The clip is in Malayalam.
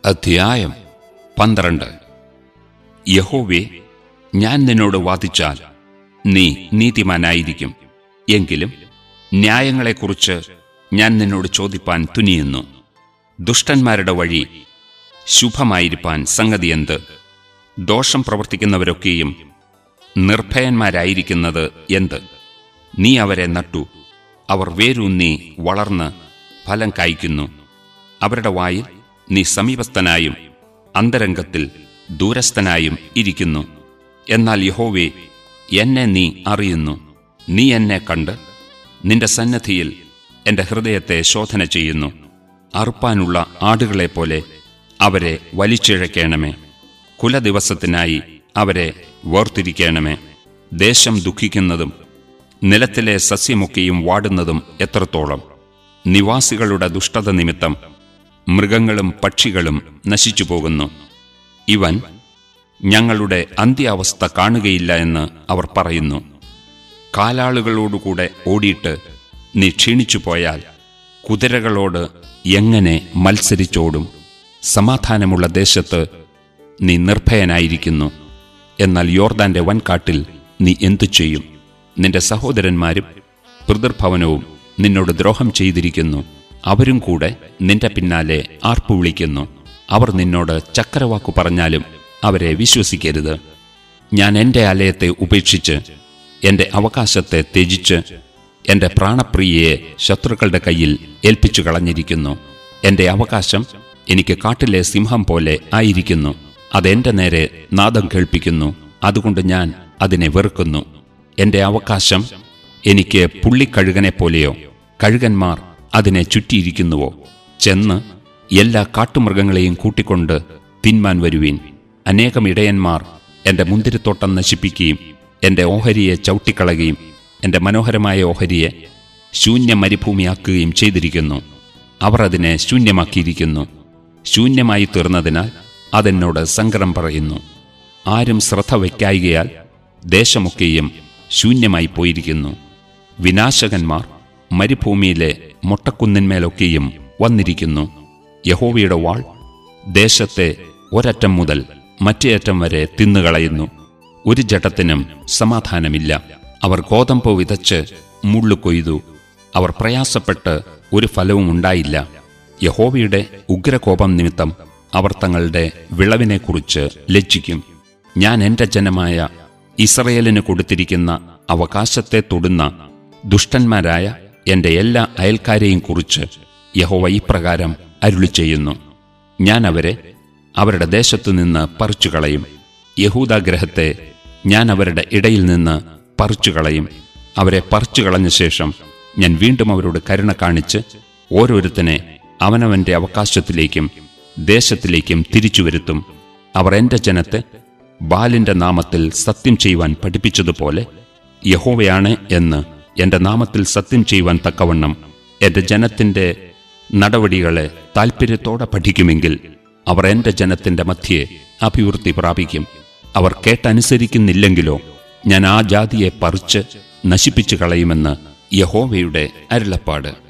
അധ്യായം പന്ത്രണ്ട് യഹോവേ ഞാൻ നിന്നോട് വാദിച്ചാൽ നീ നീതിമാനായിരിക്കും എങ്കിലും ന്യായങ്ങളെക്കുറിച്ച് ഞാൻ നിന്നോട് ചോദിപ്പാൻ തുനിയുന്നു ദുഷ്ടന്മാരുടെ വഴി ശുഭമായിരിക്കാൻ സംഗതി എന്ത് ദോഷം പ്രവർത്തിക്കുന്നവരൊക്കെയും നിർഭയന്മാരായിരിക്കുന്നത് എന്ത് നീ അവരെ നട്ടു അവർ വേരൂന്നി വളർന്ന് ഫലം കായ്ക്കുന്നു അവരുടെ വായിൽ നീ സമീപസ്ഥനായും അന്തരംഗത്തിൽ ദൂരസ്ഥനായും ഇരിക്കുന്നു എന്നാൽ യഹോവേ എന്നെ നീ അറിയുന്നു നീ എന്നെ കണ്ട് നിന്റെ സന്നദ്ധിയിൽ എന്റെ ഹൃദയത്തെ ശോധന ചെയ്യുന്നു അറുപ്പാനുള്ള ആടുകളെപ്പോലെ അവരെ വലിച്ചിഴക്കണമേ കുലദിവസത്തിനായി അവരെ വേർതിരിക്കണമേ ദേശം ദുഃഖിക്കുന്നതും നിലത്തിലെ സസ്യമൊക്കെയും വാടുന്നതും എത്രത്തോളം നിവാസികളുടെ ദുഷ്ടത നിമിത്തം മൃഗങ്ങളും പക്ഷികളും നശിച്ചു പോകുന്നു ഇവൻ ഞങ്ങളുടെ അന്ത്യാവസ്ഥ കാണുകയില്ല എന്ന് അവർ പറയുന്നു കാലാളുകളോടുകൂടെ ഓടിയിട്ട് നീ ക്ഷീണിച്ചു പോയാൽ കുതിരകളോട് എങ്ങനെ മത്സരിച്ചോടും സമാധാനമുള്ള ദേശത്ത് നീ നിർഭയനായിരിക്കുന്നു എന്നാൽ യോർദാന്റെ വൻകാട്ടിൽ നീ എന്തു ചെയ്യും നിന്റെ സഹോദരന്മാരും പിതൃഭവനവും നിന്നോട് ദ്രോഹം ചെയ്തിരിക്കുന്നു അവരും കൂടെ നിന്റെ പിന്നാലെ ആർപ്പു വിളിക്കുന്നു അവർ നിന്നോട് ചക്കരവാക്കു പറഞ്ഞാലും അവരെ വിശ്വസിക്കരുത് ഞാൻ എന്റെ ആലയത്തെ ഉപേക്ഷിച്ച് എന്റെ അവകാശത്തെ ത്യജിച്ച് എന്റെ പ്രാണപ്രിയയെ ശത്രുക്കളുടെ കയ്യിൽ ഏൽപ്പിച്ചു കളഞ്ഞിരിക്കുന്നു എന്റെ അവകാശം എനിക്ക് കാട്ടിലെ സിംഹം പോലെ ആയിരിക്കുന്നു അതെന്റെ നേരെ നാദം കേൾപ്പിക്കുന്നു അതുകൊണ്ട് ഞാൻ അതിനെ വെറുക്കുന്നു എന്റെ അവകാശം എനിക്ക് പുള്ളിക്കഴുകനെ പോലെയോ കഴുകന്മാർ അതിനെ ചുറ്റിയിരിക്കുന്നുവോ ചെന്ന് എല്ലാ കാട്ടുമൃഗങ്ങളെയും കൂട്ടിക്കൊണ്ട് തിന്മാൻ വരുവീൻ അനേകം ഇടയന്മാർ എന്റെ മുന്തിരിത്തോട്ടം നശിപ്പിക്കുകയും എന്റെ ഓഹരിയെ ചവിട്ടിക്കളയുകയും എന്റെ മനോഹരമായ ഓഹരിയെ ശൂന്യ മരുഭൂമിയാക്കുകയും ചെയ്തിരിക്കുന്നു അവർ അതിനെ ശൂന്യമാക്കിയിരിക്കുന്നു ശൂന്യമായി തീർന്നതിനാൽ അതെന്നോട് സങ്കടം പറയുന്നു ആരും ശ്രദ്ധ വയ്ക്കായികയാൽ ദേശമൊക്കെയും ശൂന്യമായി പോയിരിക്കുന്നു വിനാശകന്മാർ മരുഭൂമിയിലെ മൊട്ടക്കുന്നിന്മേലൊക്കെയും വന്നിരിക്കുന്നു യഹോവയുടെ വാൾ ദേശത്തെ ഒരറ്റം മുതൽ മറ്റേ അറ്റം വരെ തിന്നുകളയുന്നു ഒരു ജഡത്തിനും സമാധാനമില്ല അവർ ഗോതമ്പ് വിതച്ച് മുള്ളു കൊയ്തു അവർ പ്രയാസപ്പെട്ട് ഒരു ഫലവും ഉണ്ടായില്ല യഹോവയുടെ ഉഗ്രകോപം നിമിത്തം അവർ തങ്ങളുടെ വിളവിനെക്കുറിച്ച് ലജ്ജിക്കും ഞാൻ എന്റെ ജനമായ ഇസ്രയേലിന് കൊടുത്തിരിക്കുന്ന അവകാശത്തെ തൊടുന്ന ദുഷ്ടന്മാരായ എന്റെ എല്ലാ അയൽക്കാരെയും കുറിച്ച് യഹോവ ഇപ്രകാരം അരുളി ചെയ്യുന്നു ഞാൻ അവരെ അവരുടെ ദേശത്തു നിന്ന് പറിച്ചുകളയും യഹൂദാഗ്രഹത്തെ ഞാൻ അവരുടെ ഇടയിൽ നിന്ന് പറിച്ചുകളയും അവരെ പറിച്ചുകളഞ്ഞ ശേഷം ഞാൻ വീണ്ടും അവരോട് കരുണ കാണിച്ച് ഓരോരുത്തനെ അവനവന്റെ അവകാശത്തിലേക്കും ദേശത്തിലേക്കും തിരിച്ചു വരുത്തും അവർ എന്റെ ജനത്തെ ബാലിന്റെ നാമത്തിൽ സത്യം ചെയ്യുവാൻ പഠിപ്പിച്ചതുപോലെ യഹോവയാണ് എന്ന് എന്റെ നാമത്തിൽ സത്യം ചെയ്യുവാൻ തക്കവണ്ണം എന്റെ ജനത്തിന്റെ നടപടികളെ താൽപ്പര്യത്തോടെ പഠിക്കുമെങ്കിൽ അവർ എന്റെ ജനത്തിന്റെ മധ്യേ അഭിവൃദ്ധി പ്രാപിക്കും അവർ കേട്ടനുസരിക്കുന്നില്ലെങ്കിലോ ഞാൻ ആ ജാതിയെ പറിച്ച് നശിപ്പിച്ചു കളയുമെന്ന് യഹോവയുടെ അരുളപ്പാട്